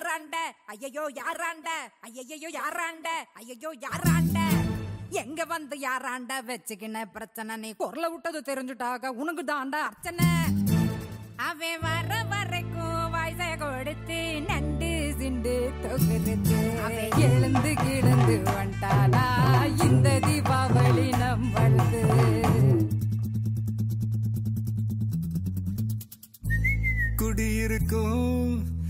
யாராண்ட ஐயையோ யாராண்ட ஐயையோ யாராண்ட ஐயையோ யாராண்ட எங்க வந்து யாராண்ட வச்சுக்கின பிரச்சனை நீ குரல விட்டது தெரிஞ்சுட்டாக உனக்கு தாண்டா அர்ச்சனை அவன் வர வரைக்கும் வயசை கொடுத்து நண்டு சிண்டு தொகுத்து அவன் எழுந்து கிடந்து வந்துட்டானா இந்த தீபாவளி நம்மளது குடியிருக்கும்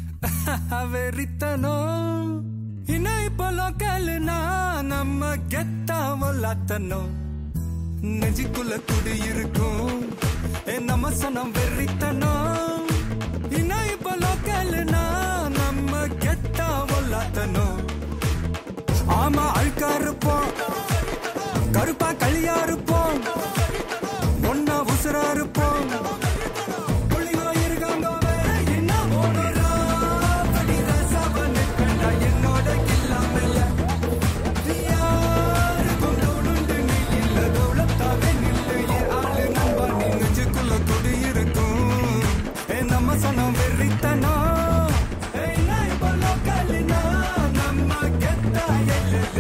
வெறித்தனம் இன்னும் இப்போ லோக்கல்னா நம்ம கெத்தா வல்லாத்தனம் நெஞ்சுக்குள்ள குடியிருக்கும் ஏ நம்ம சனம் வெறித்தனம் இன்னும் இப்போ லோக்கல்னா நம்ம கெத்தா வல்லாத்தனம் ஆமா அழுக்கா இருப்போம் கருப்பா களியா இருப்போம் ஒன்னா உசுரா இருப்போம் புள்ளிங்கோ இருக்காங்க வேற என்ன ஓடுறா? படி ரசவனு கண்டா என்னோட கில்லாமல. யாருக்கும் தோளுண்டு நீ இல்ல, தௌலத்தாவே நில்லு. என் ஆளு நண்பா, நீ நெஞ்சுக்குள்ள குடியிருக்கும். ஏ, நம்ம சனம் வெறித்தனம். ஏய், நான் இப்ப லோக்கல்னா, நம்ம கெத்தா எல்லை.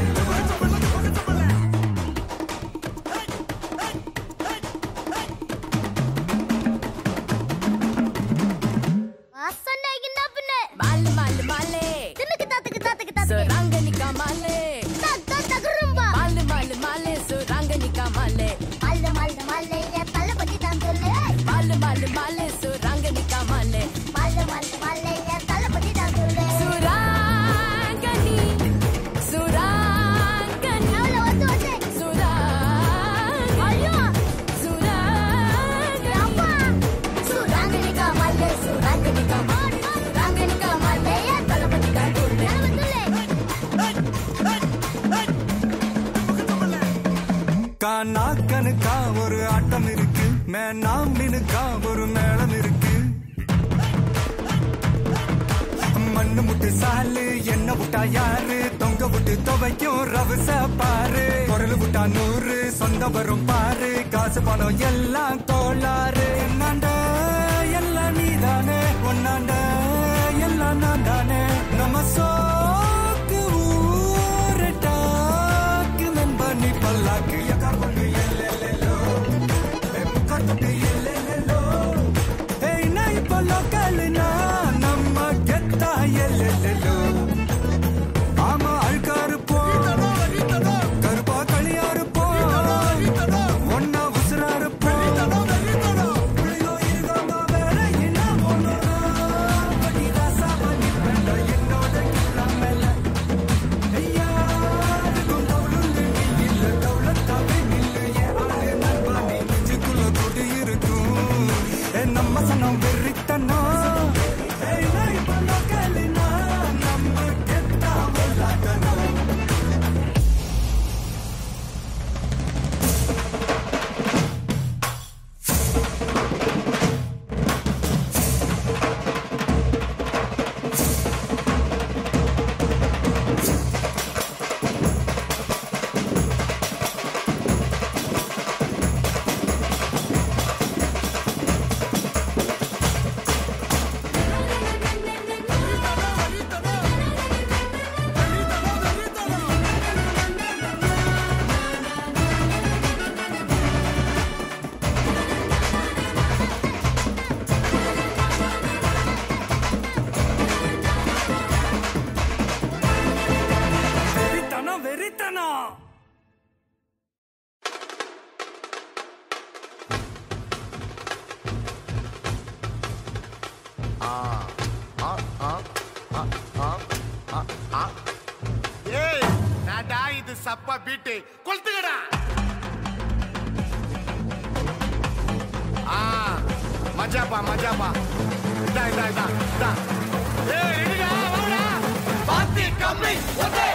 வாசனைக்கு என்ன பண்ண மாலு மாலு மாலே தின்னுக்கு தாத்துக்கு தாத்துக்கு தாத்துக்கு சுராங்கனிக்கா மாலே தக் தக் தகுரும்பா மாலு மாலு மாலே சுராங்கனிக்கா மாலே மல்ல மல்ல மல்ல என் தள்ள பத்தி தான் சொல்லு மாலு மாலு மாலே சுராங்கனிக்கா மாலே மல்ல மல்ல மல்ல என் தள்ள பத்தி தான் சொல்லு சுராங்கனி சுராங்கனி அவள வந்து வந்து சுராங்கனி ஐயோ சுராங்கனி அப்பா சுராங்கனிகா மல்ல சுராங்கனிகா சுராங்கனிகா மல்ல என் தள்ள பத்தி தான் சொல்லு கானா கணுக்கா ஒரு ஆட்டம் இருக்கு மேனாம் மினுக்கா ஒரு மேளம் இருக்கு மண்ணு முட்டு சாலு என்ன விட்டா யாரு தொங்க விட்டு துவைக்கும் ரவச பாரு குரல் விட்டா நூறு சொந்த வரும் பாரு காசு பணம் எல்லாம் கோளாறு என்னாண்ட எல்லாம் நீதானே ஒன்னாண்ட எல்லாம் நான் தானே நம்ம சோக்கு ஊரு டாக்கு நம்ப நீ பல்லாக்கு எக்கா கொண்டு எல்லெல்லோ முக்கட்டு எல்லெல்லோ ஏய் நான் இப்போ லோக்கல்னா நம்ம கெத்தா எல்லெல்லோ ஆமா அழுக்கா இருப்போம் கருப்பா களியா இருப்போம் ஒன்னா உசுரா இருப்போம் புள்ளியோ இருக்காங்க வேற என்ன பண்ணுறோம் படி ராசாவா நிப்பேன்டா என்னோட கில்லாமல யாருக்கும் தவுளுண்டு நீ இல்ல தவுளத்தாவே நில்லு என் ஆளு நண்பா நீ நெஞ்சுக்குள்ள குடியிருக்கும் ஏ நம்ம சனம் வெறித்தனா ஏய் நான் இப்ப லோக்கல்னா நம்ம கெத்தா விளாட்டணும் வெறித்தனம் வெறித்தனம் ஏய் நாடா இது சப்பா பீட்டு கொளுத்துக்கடா ஆ மஜாப்பா மஜாப்பா இதா இதா இதா இதா ஏய் ரெடிடா வாடா பாத்தி கம்மி ஒதே